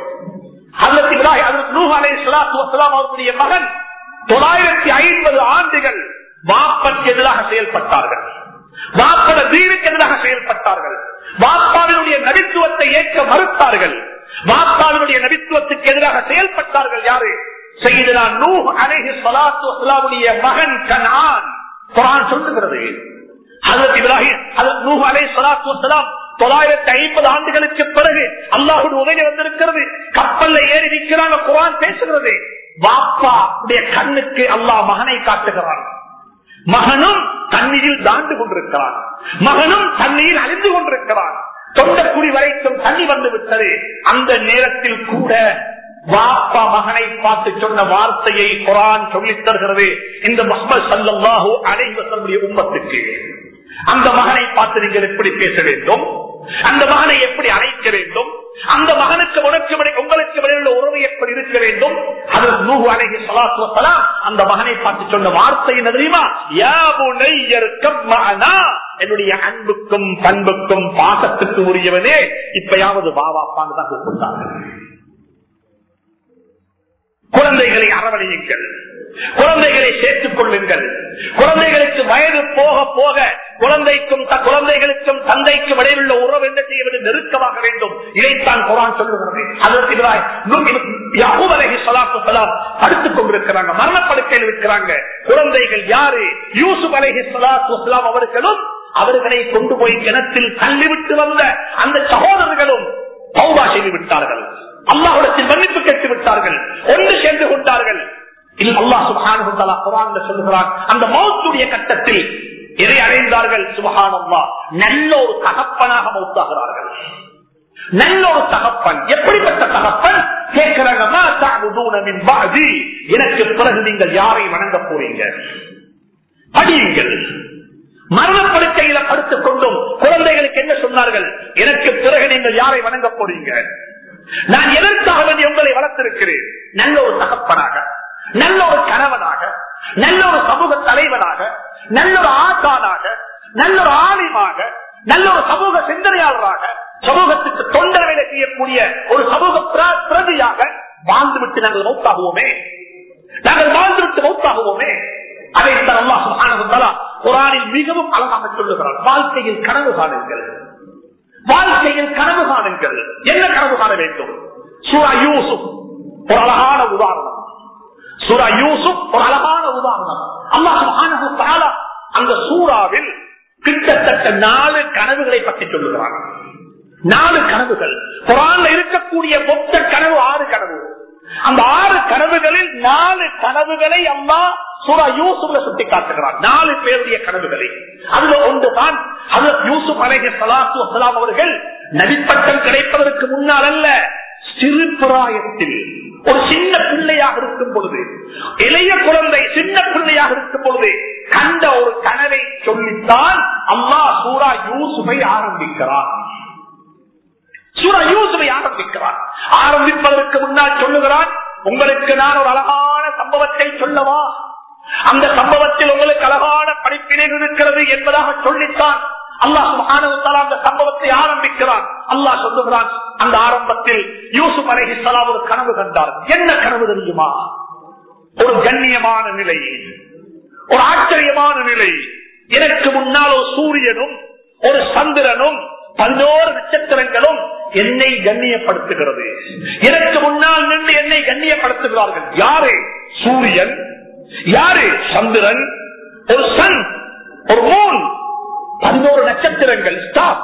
அவருடைய மகன் தொள்ளாயிரத்தி ஐம்பது ஆண்டுகள் வாப்பற்கு எதிராக செயல்பட்டார்கள் வாப்பட தீனுக்கு எதிராக செயல்பட்டார்கள் வாப்பாவினுடைய நபித்துவத்தை ஏற்க மறுத்தார்கள் வாப்பாவினுடைய நபித்துவத்துக்கு எதிராக செயல்பட்டார்கள் யாரு செய்தனா நூ அழகி சலாத்து வசலாமுடைய மகன் கனான் குரான் சொல்லுகிறது அதற்கு இப்ராஹிம் அதற்கு நூ அலை சலாத்து வசலாம் தொள்ளாயிரத்தி ஐம்பது ஆண்டுகளுக்கு பிறகு அல்லாஹுடைய உதவி வந்திருக்கிறது கப்பல்ல ஏறி நிற்கிறாங்க குரான் பேசுகிறது வாப்பா கண்ணுக்கு அல்லாஹ் மகனை காட்டுகிறான் மகனும் தண்ணீரில் தாண்டு கொண்டிருக்கிறான் மகனும் தண்ணீரில் அழிந்து கொண்டிருக்கிறான் தொண்டக்குடி வரைக்கும் தண்ணி வந்து விட்டது அந்த நேரத்தில் கூட வாப்பா மகனை பார்த்து சொன்ன வார்த்தையை குரான் சொல்லித் தருகிறது இந்த முகமது சல்லாஹூ அனைவசனுடைய உம்மத்துக்கு அந்த மகனை பார்த்து நீங்கள் எப்படி பேச வேண்டும் அந்த மகனை எப்படி அழைக்க வேண்டும் அந்த மகனுக்கு உனக்கு உங்களுக்கு உள்ள உறவு எப்படி இருக்க வேண்டும் அது நூகு அழகி சலாத்துவலாம் அந்த மகனை பார்த்து சொன்ன வார்த்தை என்ன தெரியுமா என்னுடைய அன்புக்கும் பண்புக்கும் பாசத்துக்கு உரியவனே இப்பயாவது வாவாப்பான்னு தான் கூப்பிட்டாங்க குழந்தைகளை அரவணையுங்கள் குழந்தைகளை சேர்த்துக் கொள்ளுங்கள் குழந்தைகளுக்கு வயது போக போக குழந்தைக்கும் குழந்தைகளுக்கும் தந்தைக்கும் இடையிலுள்ள உறவு என்ன செய்ய வேண்டும் நெருக்கமாக வேண்டும் இதைத்தான் குரான் சொல்லுகிறது படுத்துக் கொண்டிருக்கிறாங்க மரணப்படுக்கையில் இருக்கிறாங்க குழந்தைகள் யாரு யூசுப் அலஹி சலாத்து அவர்களும் அவர்களை கொண்டு போய் கிணத்தில் தள்ளிவிட்டு வந்த அந்த சகோதரர்களும் பௌபா செய்து விட்டார்கள் அல்லாஹிடத்தில் மன்னிப்பு கேட்டு விட்டார்கள் ஒன்று சேர்ந்து கொண்டார்கள் சொல்லுகிறான் அந்த மௌத்துடைய கட்டத்தில் எதை அடைந்தார்கள் சுபகானம்மா நல்ல ஒரு தகப்பனாக மௌத்தாகிறார்கள் நல்ல ஒரு தகப்பன் எப்படிப்பட்ட தகப்பன் கேட்கிறாங்க எனக்கு பிறகு நீங்கள் யாரை வணங்க போறீங்க படியுங்கள் மரணப்படுக்கையில படுத்துக் கொண்டும் குழந்தைகளுக்கு என்ன சொன்னார்கள் எனக்கு பிறகு நீங்கள் யாரை வணங்க போறீங்க நான் எதற்காக வேண்டிய உங்களை வளர்த்திருக்கிறேன் நல்ல ஒரு தகப்பனாக நல்ல ஒரு கணவனாக நல்ல ஒரு சமூக தலைவனாக நல்ல ஒரு ஆசானாக நல்ல ஒரு ஆலிமாக நல்ல ஒரு சமூக சிந்தனையாளராக சமூகத்துக்கு தொண்டர் வேலை செய்யக்கூடிய ஒரு சமூக பிர- பிரதியாக வாழ்ந்துவிட்டு நாங்கள் மௌத்தாகுவோமே நாங்கள் வாழ்ந்துவிட்டு மௌத்தாகுவோமே அதைத்தான் அல்லாஹ் சுப்ஹானஹு வ தஆலா குர்ஆனில் மிகவும் அழகாக சொல்லுகிறார் வாழ்க்கையில் கனவு காணுங்கள் வாழ்க்கையில் கனவு காணுங்கள் என்ன கனவு காண வேண்டும் சூரா யூசுப் ஒரு அழகான உதாரணம் சூரா யூசுப் ஒரு அழகான உதாரணம் அல்லாஹ் சுப்ஹானஹு வ தஆலா அந்த சூறாவில் கிட்டத்தட்ட நாலு கனவுகளை பற்றி சொல்லுகிறார் நாலு கனவுகள் குரான்ல இருக்கக்கூடிய மொத்த கனவு ஆறு கனவு அந்த ஆறு கனவுகளில் நாலு கனவுகளை அம்மா சூரா யூசுப்ல சுட்டி காட்டுகிறார் நாலு பேருடைய கனவுகளை அதுல ஒன்றுதான் ஹஜரத் யூசுப் அலைஹி ஸலாத்து வஸலாம் அவர்கள் நபிப்பட்டம் கிடைப்பதற்கு முன்னால் அல்ல சிறு பிராயத்தில் ஒரு சின்ன பிள்ளையாக இருக்கும் பொழுது இளைய குழந்தை சின்ன பிள்ளையாக இருக்கும் பொழுது கண்ட ஒரு கனவை சொல்லித்தான் அல்லாஹ் சூரா யூசுஃபை ஆரம்பிக்கிறார் சூரா யூசுஃபை ஆரம்பிக்கிறார் ஆரம்பிப்பதற்கு முன்னால் சொல்லுகிறான் உங்களுக்கு நான் ஒரு அழகான சம்பவத்தை சொல்லவா அந்த சம்பவத்தில் உங்களுக்கு அழகான படிப்பினை இருக்கிறது என்பதாக சொல்லித்தான் அல்லாஹ் சுப்ஹானஹு வ தஆலா அந்த சம்பவத்தை ஆரம்பிக்கிறான் அல்லாஹ் சொல்லுகிறான் அந்த ஆரம்பத்தில் யூசுப் அலைஹிஸ்ஸலாம் ஒரு கனவு கண்டார் என்ன கனவு தெரியுமா ஒரு கண்ணியமான நிலை ஒரு ஆச்சரியமான நிலை எனக்கு முன்னால் ஒரு சூரியனும் ஒரு சந்திரனும் பதினோரு நட்சத்திரங்களும் என்னை கண்ணியப்படுத்துகிறது எனக்கு முன்னால் நின்று என்னை கண்ணியப்படுத்துகிறார்கள் யாரு சூரியன் யாரு சந்திரன் ஒரு சன் ஒரு மூன் பதினோரு நட்சத்திரங்கள் ஸ்டார்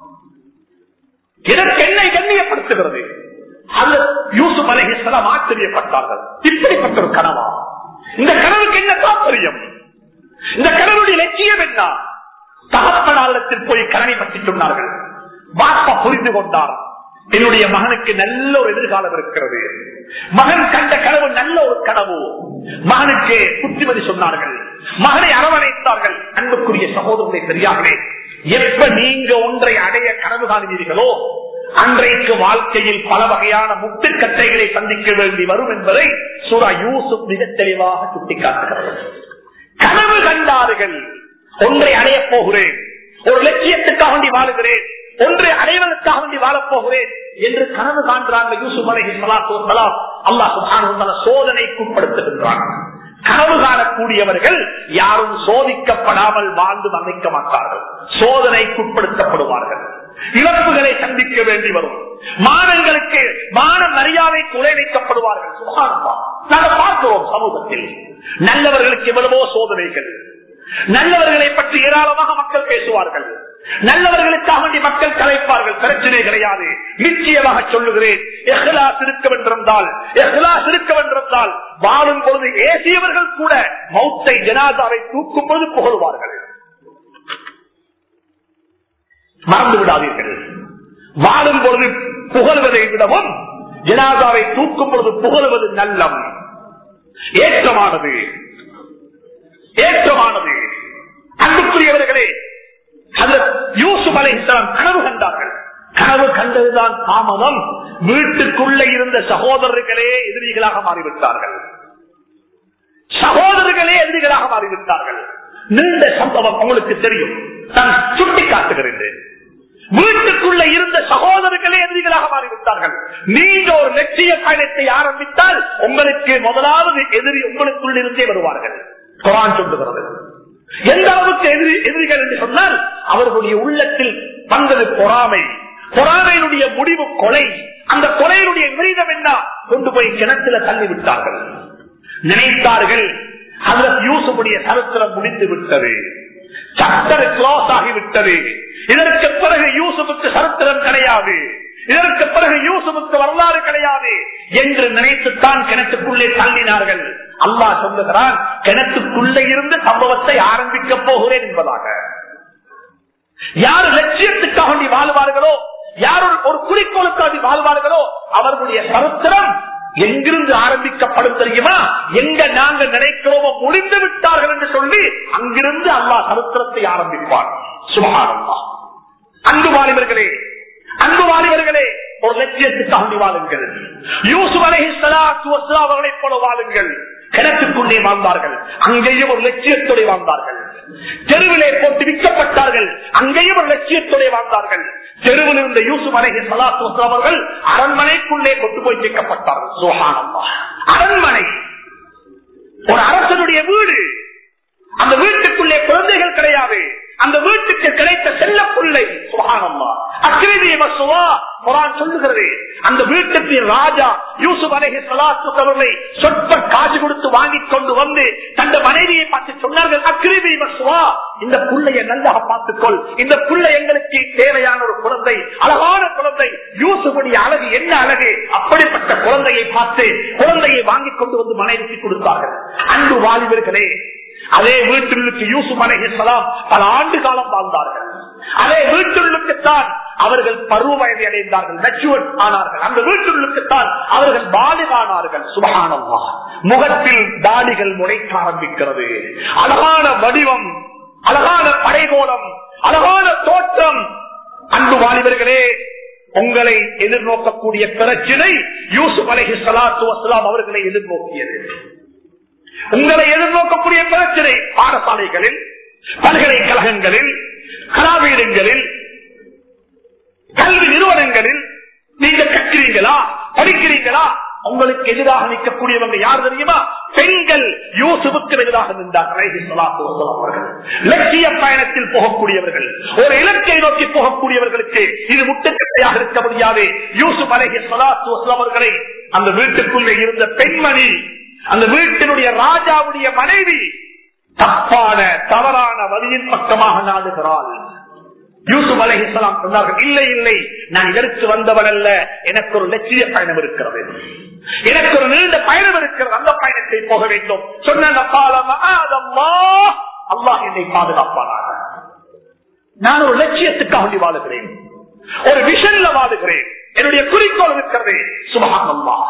இதற்கு என்னை கண்ணியப்படுத்துகிறது அந்த யூசுப் அலைஹிஸ்ஸலாம் ஆச்சரியப்பட்டார்கள் இப்படிப்பட்ட ஒரு கனவா இந்த கனவுக்கு என்ன தாற்பயம் இந்த கனவுடைய லட்சியம் என்ன தகப்பனாரிடத்தில் போய் கனவை பற்றி சொன்னார்கள் பாப்பா புரிந்து கொண்டார் என்னுடைய மகனுக்கு நல்ல ஒரு எதிர்காலம் இருக்கிறது மகன் கண்ட கனவு நல்ல ஒரு கனவு மகனுக்கு புத்திமதி சொன்னார்கள் மகனை அரவணைத்தார்கள் அன்புக்குரிய சகோதரனை தெரியாமலே எப்ப நீங்க ஒன்றை அடைய கனவு காணுவீர்களோ அன்றைக்கு வாழ்க்கையில் பல வகையான முட்டுக்கட்டைகளை சந்திக்க வேண்டி வரும் என்பதை சூரா யூசுப் மிக தெளிவாக சுட்டிக்காட்டுகிறது கனவு கண்டார்கள் ஒன்றை அடையப் போகிறேன் ஒரு லட்சியத்துக்காக வேண்டி வாழுகிறேன் ஒன்றை அடைவதற்காக வேண்டி வாழப் போகிறேன் என்று கனவு காண்கிறாங்க யூசுப் அலைஹி ஸலாத்து வஸலாம் அல்லாஹ் சுப்ஹானஹு வ தஆலா சோதனைக்கு உட்படுத்துகின்றான் கனவு காணக்கூடியவர்கள் யாரும் சோதிக்கப்படாமல் வாழ்ந்து அமைக்க மாட்டார்கள் சோதனைக்கு உட்படுத்தப்படுவார்கள் இழப்புகளை சந்திக்க வேண்டி வரும் மானங்களுக்கு மான மரியாதை குறை வைக்கப்படுவார்கள் சுகானமாக நாங்கள் பார்க்கிறோம் சமூகத்தில் நல்லவர்களுக்கு எவ்வளவோ சோதனைகள் நல்லவர்களை பற்றி ஏராளமாக மக்கள் பேசுவார்கள் நல்லவர்களுக்காக வேண்டி மக்கள் கலைப்பார்கள் பிரச்சனை கிடையாது நிச்சயமாக சொல்லுகிறேன் எஹ்லாஸ் இருக்க வென்றிருந்தால் எஹ்லாஸ் இருக்க வென்றிருந்தால் வாழும் பொழுது ஏசியவர்கள் கூட மௌத்தை ஜனாதாவை தூக்கும் போது புகழ்வார்கள் மறந்து விடாதீர்கள் வாழும் பொழுது புகழ்வதை விடவும் ஜனாதாவை தூக்கும் பொழுது புகழ்வது நல்லம் ஏற்றமானது ஏற்றமானது அன்புக்குரியவர்களே யூசுப் அலை கனவு கண்டார்கள் கனவு கண்டதுதான் தாமதம் வீட்டுக்குள்ள இருந்த சகோதரர்களே எதிரிகளாக மாறிவிட்டார்கள் சகோதரர்களே எதிரிகளாக மாறிவிட்டார்கள் நீண்ட சம்பவம் உங்களுக்கு தெரியும் நான் சுட்டி காட்டுகிறேன் வீட்டுக்குள்ள இருந்த சகோதரர்களே எதிரிகளாக மாறிவிட்டார்கள் நீங்க ஒரு லட்சிய பயணத்தை ஆரம்பித்தால் உங்களுக்கு முதலாவது எதிரி உங்களுக்குள் இருந்தே வருவார்கள் குரான் சொல்லுகிறது எந்த அளவுக்கு எதிரி எதிரிகள் என்று சொன்னால் அவர்களுடைய உள்ளத்தில் வந்தது பொறாமை பொறாமையினுடைய முடிவு கொலை அந்த கொலையினுடைய விரீதம் என்ன கொண்டு போய் கிணத்துல தள்ளி விட்டார்கள் நினைத்தார்கள் அதற்கு யூசுடைய சரித்திரம் முடிந்து விட்டது சட்டர் கிளாஸ் ஆகிவிட்டது இதற்கு பிறகு யூசுஃபுக்கு சரித்திரம் கிடையாது இதற்கு பிறகு யூசுஃபுக்கு வரலாறு கிடையாது என்று நினைத்துத்தான் கிணத்துக்குள்ளே தள்ளினார்கள் அல்லாஹ் சொல்லுகிறான் கிணத்துக்குள்ளே இருந்து சம்பவத்தை ஆரம்பிக்க போகிறேன் என்பதாக யார் லட்சியத்துக்காக வேண்டி வாழ்வார்களோ யார் ஒரு குறிக்கோளுக்காக வாழ்வார்களோ அவர்களுடைய சரித்திரம் எங்கிருந்து ஆரம்பிக்கப்படும் தெரியுமா எங்க நாங்க நினைக்கிறோமோ முடிந்து விட்டார்கள் என்று சொல்லி அங்கிருந்து அல்லாஹ் சரித்திரத்தை ஆரம்பிப்பார் சுகாரம்மா அன்பு வாலிபர்களே அன்பு வாலிபர்களே ஒரு லட்சியத்துக்காக வாழுங்கள் யூசுப் அலைஹிஸ்ஸலாத்து வஸ்ஸலாம் அவர்களைப் போல வாழுங்கள் கிணத்துக்குள்ளே வாழ்ந்தார்கள் அங்கேயும் ஒரு லட்சியத்தோடு வாழ்ந்தார்கள் தெருவிலே போட்டு விற்கப்பட்டார்கள் அங்கேயும் ஒரு லட்சியத்துடைய வாழ்ந்தார்கள் தெருவில் இருந்த யூசுப் அலைஹி ஸலாத்து வஸலாம் அவர்கள் அரண்மனைக்குள்ளே கொண்டு போய் வைக்கப்பட்டார்கள் சுப்ஹானல்லாஹ் அரண்மனை ஒரு அரசனுடைய வீடு அந்த வீட்டுக்குள்ளே குழந்தைகள் கிடையாது அந்த வீட்டுக்கு கிடைத்த செல்ல பிள்ளை சுகானம்மா அக்கிரதி மசுவா குரான் சொல்லுகிறது அந்த வீட்டுக்கு ராஜா யூசுப் அலஹி சலாத்து அவர்களை சொற்ப காசு கொடுத்து வாங்கி கொண்டு வந்து தந்த மனைவியை பார்த்து சொன்னார்கள் அக்கிரதி மசுவா இந்த புள்ளைய நல்லாக பார்த்துக்கொள் இந்த புள்ளை எங்களுக்கு தேவையான ஒரு குழந்தை அழகான குழந்தை யூசுபுடைய அழகு என்ன அழகு அப்படிப்பட்ட குழந்தையை பார்த்து குழந்தையை வாங்கி கொண்டு வந்து மனைவிக்கு கொடுத்தார்கள் அன்பு வாலிபர்களே அதே வீட்டுள்ளுக்கு யூசுப் அலைஹிஸ்ஸலாம் பல ஆண்டு காலம் வாழ்ந்தார்கள் அதே வீட்டுள்ளுக்குத்தான் அவர்கள் பருவ வயதை அடைந்தார்கள் மெச்சுவர்ட் ஆனார்கள் அந்த வீட்டுள்ளுக்குத்தான் அவர்கள் பாலிகானார்கள் சுபகானம்மா முகத்தில் தாடிகள் முளைக்க ஆரம்பிக்கிறது அழகான வடிவம் அழகான படைகோலம் அழகான தோற்றம் அன்பு வாலிபர்களே உங்களை எதிர்நோக்கக்கூடிய பிரச்சினை யூசுப் அலஹி சலாத்து வசலாம் அவர்களை எதிர்நோக்கியது உங்களை எதிர்நோக்கக்கூடிய பிரச்சனை பாடசாலைகளில் பல்கலைக்கழகங்களில் கலாவீரங்களில் கல்வி நிறுவனங்களில் நீங்க கற்கிறீங்களா படிக்கிறீங்களா உங்களுக்கு எதிராக நிற்கக்கூடியவங்க யார் தெரியுமா பெண்கள் யூசுவுக்கு எதிராக நின்றார்கள் லட்சிய பயணத்தில் போகக்கூடியவர்கள் ஒரு இலக்கை நோக்கி போகக்கூடியவர்களுக்கு இது முட்டுக்கட்டையாக இருக்க முடியாது யூசுப் அலஹி சலாத்து அவர்களை அந்த வீட்டுக்குள்ளே இருந்த பெண்மணி அந்த வீட்டினுடைய ராஜாவுடைய மனைவி தப்பான தவறான வழியின் பக்கமாக நாடுகிறாள் யூசுப் அலஹிஸ்லாம் சொன்னார்கள் இல்லை இல்லை நான் இதற்கு வந்தவன் அல்ல எனக்கு ஒரு லட்சிய பயணம் இருக்கிறது எனக்கு ஒரு நீண்ட பயணம் இருக்கிறது அந்த பயணத்தை போக வேண்டும் சொன்ன அல்லாஹ் என்னை பாதுகாப்பானாக நான் ஒரு லட்சியத்துக்காக வேண்டி வாழுகிறேன் ஒரு விஷன்ல வாழுகிறேன் என்னுடைய குறிக்கோள் இருக்கிறது சுபகான் அல்லாஹ்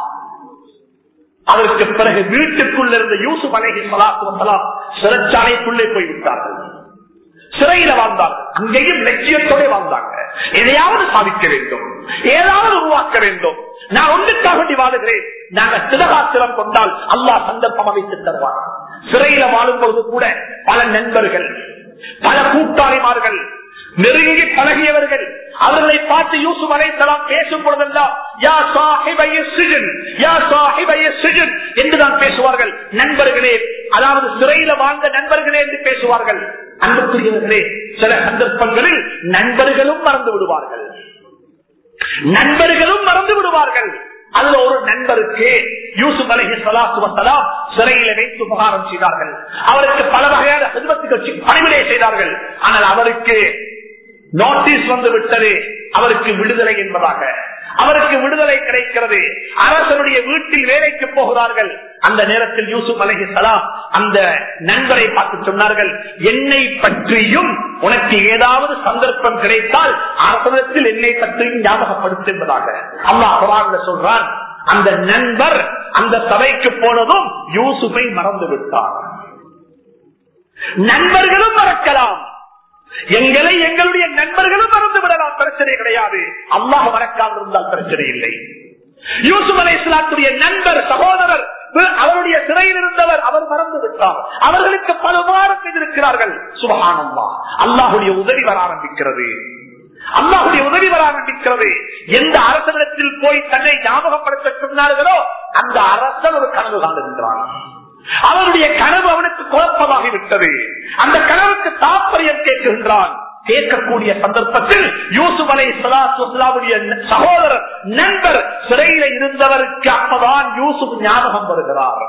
அதற்கு பிறகு வீட்டுக்குள்ள இருந்த யூசுப் அலைஹி சலாத்து வசலாம் சிறைச்சாலைக்குள்ளே போய்விட்டார்கள் சிறையில வாழ்ந்தார்கள் அங்கேயும் லட்சியத்தோட வாழ்ந்தாங்க எதையாவது சாதிக்க வேண்டும் ஏதாவது உருவாக்க வேண்டும் நான் ஒன்றுக்காக வேண்டி வாழுகிறேன் நாங்க சிறகாத்திரம் கொண்டால் அல்லாஹ் சந்தர்ப்பம் அமைத்து தருவார் சிறையில வாழும் பொழுது கூட பல நண்பர்கள் பல கூட்டாளிமார்கள் நெருங்கி பழகியவர்கள் அவர்களை பார்த்து யூசுப் அலைத்தலாம் பேசும் பொழுதெல்லாம் யா சாஹிபைய சிஜன் யா சாஹிபைய சிஜன் என்றுதான் பேசுவார்கள் நண்பர்களே அதாவது சிறையில வாழ்ந்த நண்பர்களே என்று பேசுவார்கள் அன்புக்குரியவர்களே சில சந்தர்ப்பங்களில் நண்பர்களும் மறந்து விடுவார்கள் நண்பர்களும் மறந்து விடுவார்கள் அதுல ஒரு நண்பருக்கு யூசுப் அலஹி சலாத்து வசலாம் சிறையில வைத்து உபகாரம் செய்தார்கள் அவருக்கு பல வகையான செல்வத்துக்கு பணிவிடை செய்தார்கள் ஆனால் அவருக்கு நோட்டீஸ் வந்து விட்டது அவருக்கு விடுதலை என்பதாக அவருக்கு விடுதலை கிடைக்கிறது அரசனுடைய வீட்டில் வேலைக்கு போகிறார்கள் அந்த நேரத்தில் யூசுப் அலஹி சலாம் அந்த நண்பரை பார்த்து சொன்னார்கள் என்னை பற்றியும் உனக்கு ஏதாவது சந்தர்ப்பம் கிடைத்தால் அரசனத்தில் என்னை பற்றியும் ஞாபகப்படுத்து என்பதாக அல்லாஹ் குரான்ல சொல்றான் அந்த நண்பர் அந்த சபைக்கு போனதும் யூசுஃபை மறந்து விட்டார் நண்பர்களும் மறக்கலாம் எங்களை எங்களுடைய நண்பர்களும் மறந்து விடலாம் பிரச்சனை கிடையாது அல்லாஹ் மறக்காமல் இருந்தால் பிரச்சனை இல்லை யூசுப் அலை இஸ்லாத்துடைய நண்பர் சகோதரர் அவருடைய சிறையில் இருந்தவர் அவர் மறந்து விட்டார் அவர்களுக்கு பல வாரம் செய்திருக்கிறார்கள் சுபகானம்மா அல்லாஹுடைய உதவி வர ஆரம்பிக்கிறது அல்லாஹுடைய உதவி வர ஆரம்பிக்கிறது எந்த அரசனிடத்தில் போய் தன்னை ஞாபகப்படுத்த சொன்னார்களோ அந்த அரசன் ஒரு கனவு காணுகின்றான் அவருடைய கனவு அவனுக்கு குழப்பமாகி விட்டது அந்த கனவுக்கு தாற்பயம் கேட்கின்றான் கேட்கக்கூடிய சந்தர்ப்பத்தில் யூசுப் அலை சலாத்துடைய சகோதரர் நண்பர் சிறையில இருந்தவருக்கு அப்பதான் யூசுப் ஞாபகம் வருகிறார்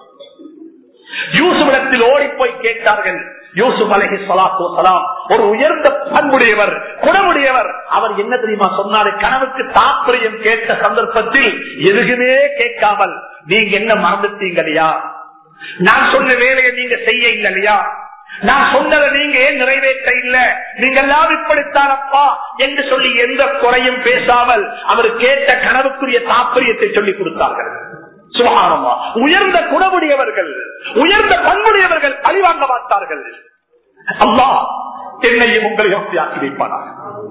யூசுவிடத்தில் ஓடி போய் கேட்டார்கள் யூசுப் அலஹி சலாத்து சலாம் ஒரு உயர்ந்த பண்புடையவர் குணமுடையவர் அவர் என்ன தெரியுமா சொன்னாரு கனவுக்கு தாற்பயம் கேட்ட சந்தர்ப்பத்தில் எதுக்குமே கேட்காமல் நீங்க என்ன மறந்துட்டீங்க இல்லையா நான் சொன்ன வேலையை நீங்க செய்ய இல்லையா நான் சொன்னதை நீங்க ஏன் நிறைவேற்ற இல்ல நீங்க எல்லாம் இப்படித்தானப்பா என்று சொல்லி எந்த குறையும் பேசாமல் அவர் கேட்ட கனவுக்குரிய தாற்பயத்தை சொல்லிக் கொடுத்தார்கள் சுகானமா உயர்ந்த குணமுடையவர்கள் உயர்ந்த பண்புடையவர்கள் பழிவாங்க மாட்டார்கள் அம்மா என்னையும் உங்களையும் ஆக்கி வைப்பானாக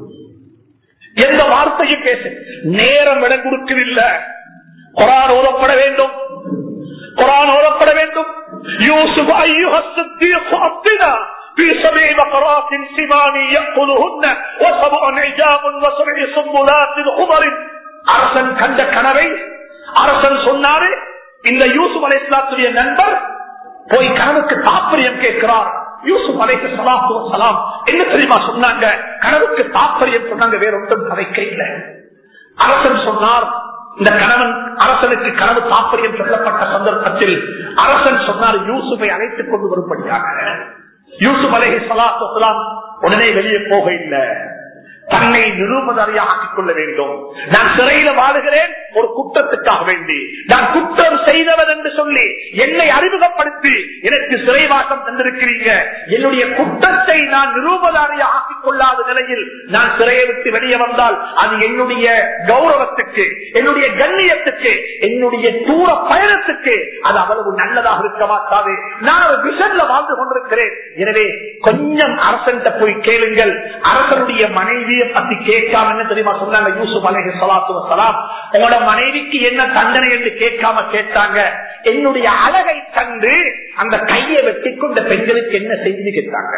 எந்த வார்த்தையும் பேச நேரம் இடம் கொடுக்கவில்லை குரான் ஓதப்பட வேண்டும் குரான் ஓதப்பட வேண்டும் யூசுப் في سبع بقرات سمان يأكلهن وسبع عجاب وسبع سنبلات خضر அரசன் கண்ட கனவை அரசன் சொன்னாரு இந்த யூசுப் அலை இஸ்லாத்துடைய நண்பர் போய் கனவுக்கு தாற்பயம் கேட்கிறார் யூசுப் அலைக்கு சலாத்து சலாம் என்ன தெரியுமா சொன்னாங்க கனவுக்கு தாற்பயம் சொன்னாங்க வேற ஒன்றும் கதைக்க இல்லை அரசன் சொன்னார் இந்த கணவன் அரசனுக்கு கனவு தாற்பயம் சொல்லப்பட்ட சந்தர்ப்பத்தில் அரசன் சொன்னார் யூசுஃபை அழைத்துக் கொண்டு வரும்படியாக யூசுப் அலைஹி சலாத்து வசலாம் உடனே வெளியே போக இல்லை தன்னை நிரூபதாரியாக ஆக்கிக் கொள்ள வேண்டும் நான் சிறையில வாழுகிறேன் ஒரு குற்றத்துக்காக வேண்டி நான் குற்றம் செய்தவன் என்று சொல்லி என்னை அறிமுகப்படுத்தி எனக்கு சிறைவாசம் தந்திருக்கிறீங்க என்னுடைய குற்றத்தை நான் நிரூபதாரியாக ஆக்கிக் கொள்ளாத நிலையில் நான் சிறையை விட்டு வெளியே வந்தால் அது என்னுடைய கௌரவத்துக்கு என்னுடைய கண்ணியத்துக்கு என்னுடைய தூர பயணத்துக்கு அது அவ்வளவு நல்லதாக இருக்க மாட்டாது நான் ஒரு விஷன்ல வாழ்ந்து கொண்டிருக்கிறேன் எனவே கொஞ்சம் அரசன் போய் கேளுங்கள் அரசனுடைய மனைவியை பத்தி கேட்காம என்ன தெரியுமா சொன்னாங்க யூசுப் அலேஹி சலாத்து வசலாம் உங்களோட மனைவிக்கு என்ன தண்டனை என்று கேட்காம கேட்டாங்க என்னுடைய அழகை கண்டு அந்த கையை வெட்டி கொண்ட பெண்களுக்கு என்ன செய்தி கேட்டாங்க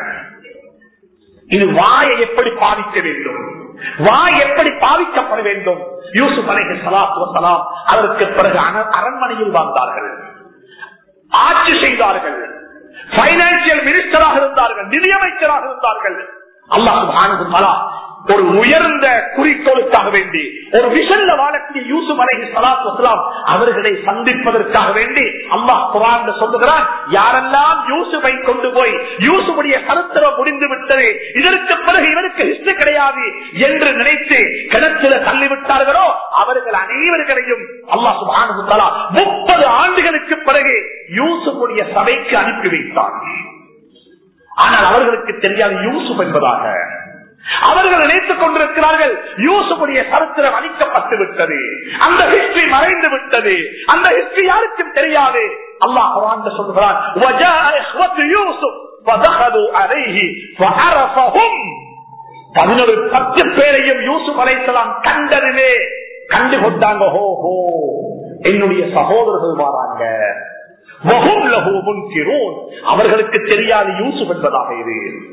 இது வாயை எப்படி பாவிக்க வேண்டும் வாய் எப்படி பாவிக்கப்பட வேண்டும் யூசுப் அலைஹி சலாத்து வசலாம் அதற்கு பிறகு அன- அரண்மனையில் வாழ்ந்தார்கள் ஆட்சி செய்தார்கள் பைனான்சியல் மினிஸ்டராக இருந்தார்கள் நிதியமைச்சராக இருந்தார்கள் அல்லாஹ் சுப்ஹானஹு வ தஆலா ஒரு உயர்ந்த குறிக்கோளுக்காக வேண்டி ஒரு விஷல்ல வாழக்கூடிய யூசுப் அலைஹி ஸலாத்து வஸலாம் அவர்களை சந்திப்பதற்காக வேண்டி அல்லாஹ் குர்ஆன்ல சொல்லுகிறான் யாரெல்லாம் யூசுஃபை கொண்டு போய் யூசுஃபுடைய சரித்திரம் முடிந்து விட்டது இதற்கு பிறகு இவருக்கு ஹிஸ்டரி கிடையாது என்று நினைத்து கிணற்றில தள்ளிவிட்டார்களோ அவர்கள் அனைவர்களையும் அல்லாஹ் சுப்ஹானஹு வ தஆலா 30 ஆண்டுகளுக்கு பிறகு யூசுஃபுடைய சபைக்கு அனுப்பி வைத்தார் ஆனால் அவர்களுக்கு தெரியாது யூசுப் என்பதாக அவர்கள் நினைத்துக் கொண்டிருக்கிறார்கள் யூசுஃபுடைய சரித்திரம் அளிக்கப்பட்டு விட்டது அந்த ஹிஸ்டரி மறைந்து விட்டது அந்த ஹிஸ்டரி யாருக்கும் தெரியாது அல்லாஹ் குர்ஆன்ல சொல்கிறான் وَجَاءَ إِخْوَةُ يُوسُفَ فَدَخَلُوا عَلَيْهِ فَعَرَفَهُمْ பதினொரு பத்து பேரையும் யூசுப் அலைசலாம் கண்டதிலே கண்டு கொண்டாங்க ஹோ ஹோ என்னுடைய சகோதரர்கள் வராங்க வஹும் லஹு முன்கிரூன். அவர்களுக்கு தெரியாது யூசுப் என்பதாக இது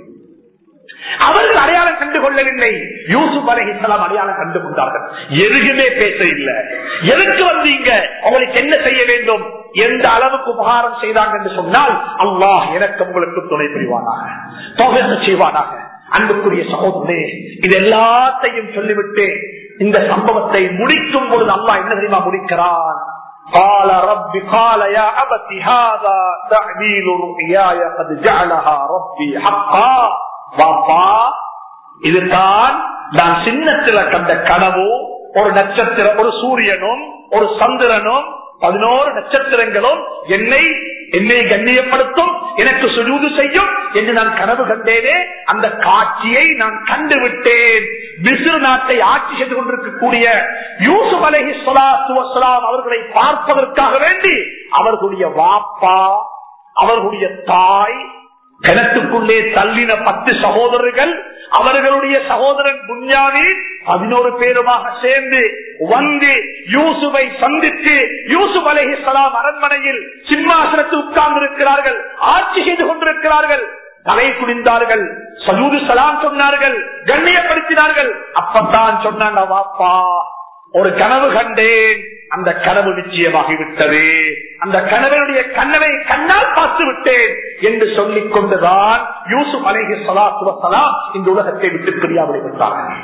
அவர்கள் அடையாளம் கண்டு கொள்ளவில்லை யூசுப் அலைஹிஸ்ஸலாம் அடையாளம் கண்டு கொண்டார்கள் எதுக்குமே பேச இல்ல எதுக்கு வந்தீங்க உங்களுக்கு என்ன செய்ய வேண்டும் எந்த அளவுக்கு உபகாரம் செய்தாங்க என்று சொன்னால் அல்லாஹ் எனக்கு உங்களுக்கு துணை புரிவானாக தொகை செய்வானாக அன்புக்குரிய சகோதரே இது எல்லாத்தையும் சொல்லிவிட்டு இந்த சம்பவத்தை முடிக்கும் பொழுது அல்லாஹ் என்ன தெரியுமா முடிக்கிறான் قال رب قال يا أبت هذا تعديل رؤياي قد جعلها ربي حقا பாப்பா இதுதான் நான் சின்னத்துல கண்ட கனவு ஒரு நட்சத்திரம் ஒரு சூரியனும் ஒரு சந்திரனும் பதினோரு நட்சத்திரங்களும் என்னை என்னை கண்ணியப்படுத்தும் எனக்கு சுஜூது செய்யும் என்று நான் கனவு கண்டேனே அந்த காட்சியை நான் கண்டு விட்டேன் மிஸ்ரு நாட்டை ஆட்சி செய்து கொண்டிருக்கக்கூடிய யூசுப் அலஹி சொலாத்து வசலாம் அவர்களை பார்ப்பதற்காக வேண்டி அவர்களுடைய வாப்பா அவர்களுடைய தாய் கிணத்துக்குள்ளே தள்ளின பத்து சகோதரர்கள் அவர்களுடைய சகோதரன் புஞ்ஞானி பதினோரு பேருமாக சேர்ந்து வந்து யூசுவை சந்தித்து யூசுப் அலஹி சலாம் அரண்மனையில் சிம்மாசனத்தில் உட்கார்ந்து இருக்கிறார்கள் ஆட்சி செய்து கொண்டிருக்கிறார்கள் தலை குனிந்தார்கள் சலூது சலாம் சொன்னார்கள் கண்ணியப்படுத்தினார்கள் அப்பத்தான் சொன்னாங்க வாப்பா ஒரு கனவு கண்டேன் அந்த கனவு நிச்சயமாகிவிட்டது அந்த கனவனுடைய கண்ணனை கண்ணால் பார்த்து விட்டேன் என்று சொல்லிக் கொண்டுதான் யூசுப் அலேஹி சலாத்து வசலாம் இந்த உலகத்தை விட்டு பிரியாமல் விட்டார்கள்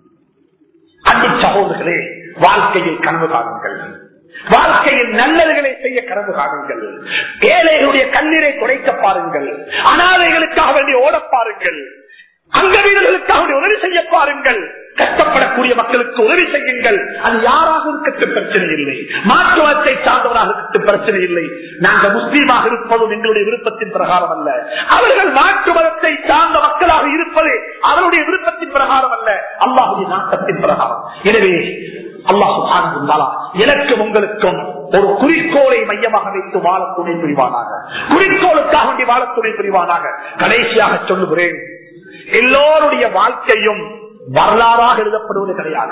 அன்பு சகோதரர்களே வாழ்க்கையில் கனவு காணுங்கள் வாழ்க்கையில் நல்லதுகளை செய்ய கனவு காணுங்கள் ஏழைகளுடைய கண்ணீரை குறைக்க பாருங்கள் அனாதைகளுக்காக வேண்டிய ஓட பாருங்கள் அங்கவீரர்களுக்காக வேண்டிய உதவி செய்ய பாருங்கள் கஷ்டப்படக்கூடிய மக்களுக்கு உதவி செய்யுங்கள் அது யாராக இருக்கட்டும் பிரச்சனை இல்லை மாற்றுவத்தை சார்ந்தவராக இருக்கட்டும் பிரச்சனை இல்லை நாங்கள் முஸ்லீமாக இருப்பதும் எங்களுடைய விருப்பத்தின் பிரகாரம் அல்ல அவர்கள் மாற்று மதத்தை சார்ந்த மக்களாக இருப்பது அவருடைய விருப்பத்தின் பிரகாரம் அல்ல அல்லாஹுடைய நாட்டத்தின் பிரகாரம் எனவே அல்லாஹு எனக்கும் உங்களுக்கும் ஒரு குறிக்கோளை மையமாக வைத்து வாழ துணை புரிவானாக குறிக்கோளுக்காக வேண்டி வாழ துணை புரிவானாக கடைசியாக சொல்லுகிறேன் எல்லோருடைய வாழ்க்கையும் வரலாறாக எழுதப்படுவது கிடையாது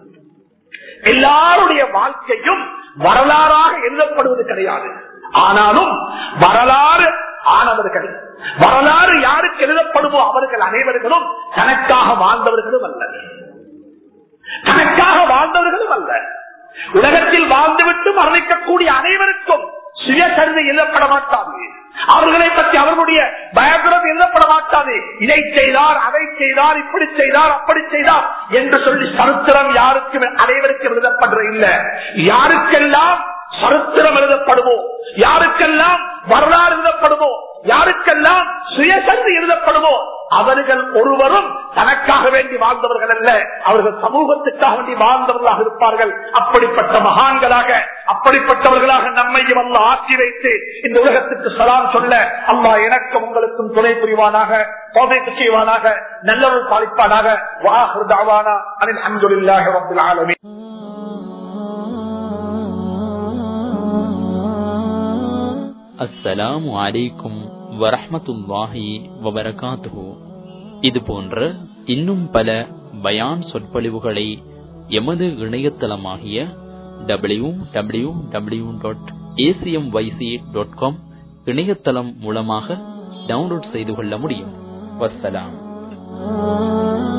எல்லாருடைய வாழ்க்கையும் வரலாறாக எழுதப்படுவது கிடையாது ஆனாலும் வரலாறு ஆனவர்கள் வரலாறு யாருக்கு எழுதப்படுமோ அவர்கள் அனைவர்களும் தனக்காக வாழ்ந்தவர்களும் அல்ல தனக்காக வாழ்ந்தவர்களும் அல்ல உலகத்தில் வாழ்ந்துவிட்டு மரணிக்கக்கூடிய அனைவருக்கும் சுயசரிதை எழுதப்பட மாட்டாது அவர்களை பற்றி அவர்களுடைய பயபுரம் எழுதப்பட மாட்டாது இதை செய்தார் அதை செய்தார் இப்படி செய்தார் அப்படி செய்தார் என்று சொல்லி சரித்திரம் யாருக்கும் அனைவருக்கும் எழுதப்படுறது இல்ல யாருக்கெல்லாம் சரித்திரம் எழுதப்படுமோ யாருக்கெல்லாம் வரலாறு எழுதப்படுமோ யாருக்கெல்லாம் சுயசந்தி எழுதப்படுமோ அவர்கள் ஒருவரும் தனக்காக வேண்டி வாழ்ந்தவர்கள் அல்ல அவர்கள் சமூகத்துக்காக வேண்டி வாழ்ந்தவர்களாக இருப்பார்கள் அப்படிப்பட்ட மகான்களாக அப்படிப்பட்டவர்களாக நம்மையும் அல்ல ஆக்கி வைத்து இந்த உலகத்துக்கு சலாம் சொல்ல அல்லா எனக்கும் உங்களுக்கும் துணை புரிவானாக சோதைக்கு செய்வானாக நல்லவர் பாலிப்பானாக வாஹானா அனில் அன்புல்லாக ரப்பில் ஆலமீன் அஸ்ஸலாமு அலைக்கும் வரஹ்மத்துல்லாஹி வபரகாத்துஹு இது போன்ற இன்னும் பல பயான் சொற்பொழிவுகளை எமது இணையதளமாகிய W W W dot ACM YC dot com இணையதளம் மூலமாக டவுன்லோட் செய்து கொள்ள முடியும் வஸ்ஸலாம்